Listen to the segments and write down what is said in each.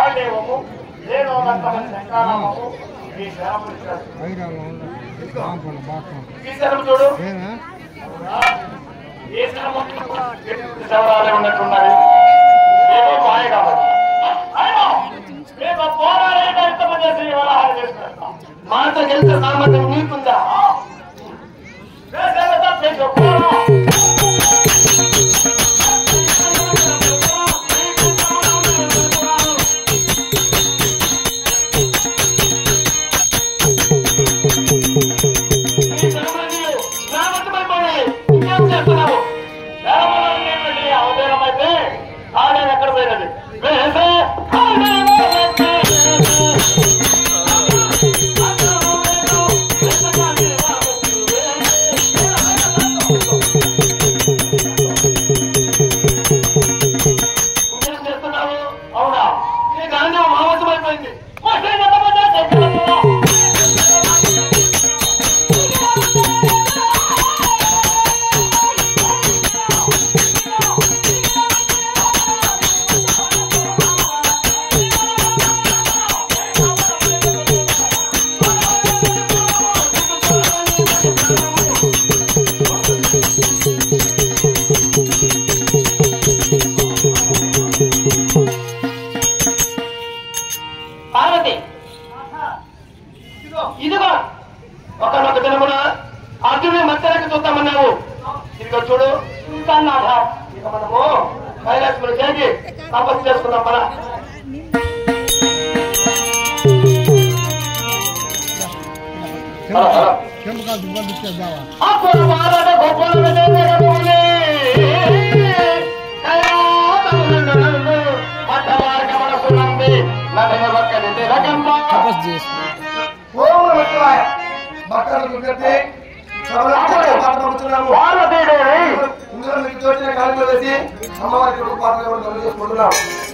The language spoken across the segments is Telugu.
వాగ్దేవము వేణోదంతమైన శంకరామము ఈ శరణం ఈ శరణం చూడు ఏ శరణం శవరాలే ఉన్నట్టున్నది ఏమో మాయ కాబట్టి అయినా రేపు పోరాడేట ఎంతమంది చేసి వ్యవహారం చేస్తున్నా మనతో గెలిచే సామర్థ్యం నీకుందా ఏ దేవత పెంచు, పోరా. ఎక్కడ పోయినది ఇంకేం చేస్తున్నావు అవునా నీ గాంధీ మావసం అయిపోయింది పార్వతి ఇదిగో ఒకనొక దినమున అర్జునుడి మధ్యలోకి చూద్దామన్నావు ఇదిగో చూడు ఇంకన్నాథ ఇక మనము కైలాసములు చేసి తపస్సు చేసుకుందాం మన అప్పుడు మారద గొప్పలు విజయనగరముని కైలాసమునందు మధ్యమార్గమునకు నంది నదిని ఒక్కటి తిలకంబ ఓం నమః శివాయ భక్తులకు కట్టి సర్వలోకాలకు పాత్రమవుతున్నాము. పార్వతీదేవి ఇందులో మీకు తోచిన కాలంలో వేసి అమ్మవారికి ఒక పాత్ర కూడా కలుగు చేసుకుంటున్నాం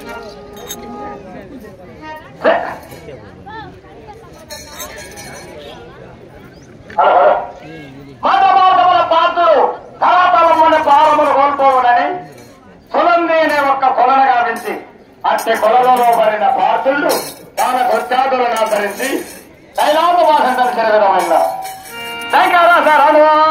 హలో హలో మతమార్గముల పాత్రలు కళాతలమున పారములు కోల్పోవునని సులంది అనే ఒక్క కొలను గావించి అట్టి కొలలో పడిన పాత్రులు తాన కొత్యాదులను ఆచరించి కైలాస భాష తిరగడం వల్ల శంకర శరణు